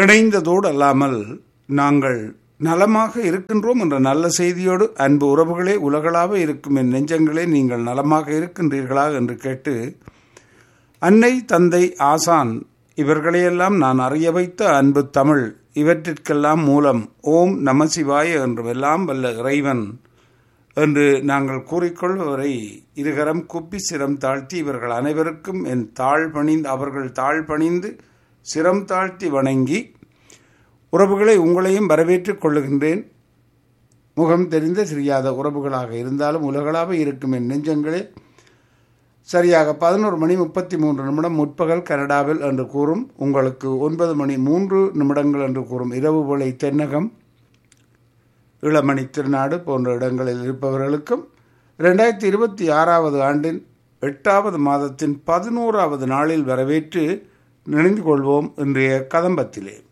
இணைந்ததோடு அல்லாமல் நாங்கள் நலமாக இருக்கின்றோம் என்ற நல்ல செய்தியோடு அன்பு உறவுகளே உலகளாக இருக்கும் என் நெஞ்சங்களே நீங்கள் நலமாக இருக்கின்றீர்களா என்று கேட்டு அன்னை தந்தை ஆசான் இவர்களையெல்லாம் நான் அறிய வைத்த அன்பு தமிழ் இவற்றிற்கெல்லாம் மூலம் ஓம் நமசிவாய என்றுமெல்லாம் வல்ல இறைவன் என்று நாங்கள் கூறிக்கொள்பவரை இருகரம் குப்பி சிரம் தாழ்த்தி இவர்கள் அனைவருக்கும் என் தாழ் பணிந்து அவர்கள் தாழ் பணிந்து சிரம் தாழ்த்தி வணங்கி உறவுகளை உங்களையும் வரவேற்றுக் கொள்ளுகின்றேன் முகம் தெரிந்த தெரியாத உறவுகளாக இருந்தாலும் உலகளாக இருக்கும் என் நெஞ்சங்களே சரியாக பதினோரு மணி முப்பத்தி மூன்று நிமிடம் முற்பகல் கனடாவில் என்று கூறும் உங்களுக்கு ஒன்பது மணி மூன்று நிமிடங்கள் என்று கூறும் இரவு வேளை தென்னகம் இளமணி திருநாடு போன்ற இடங்களில் இருப்பவர்களுக்கும் ரெண்டாயிரத்தி இருபத்தி ஆறாவது ஆண்டின் எட்டாவது மாதத்தின் பதினோராவது நாளில் வரவேற்று நினைந்து கொள்வோம் இன்றைய கதம்பத்திலே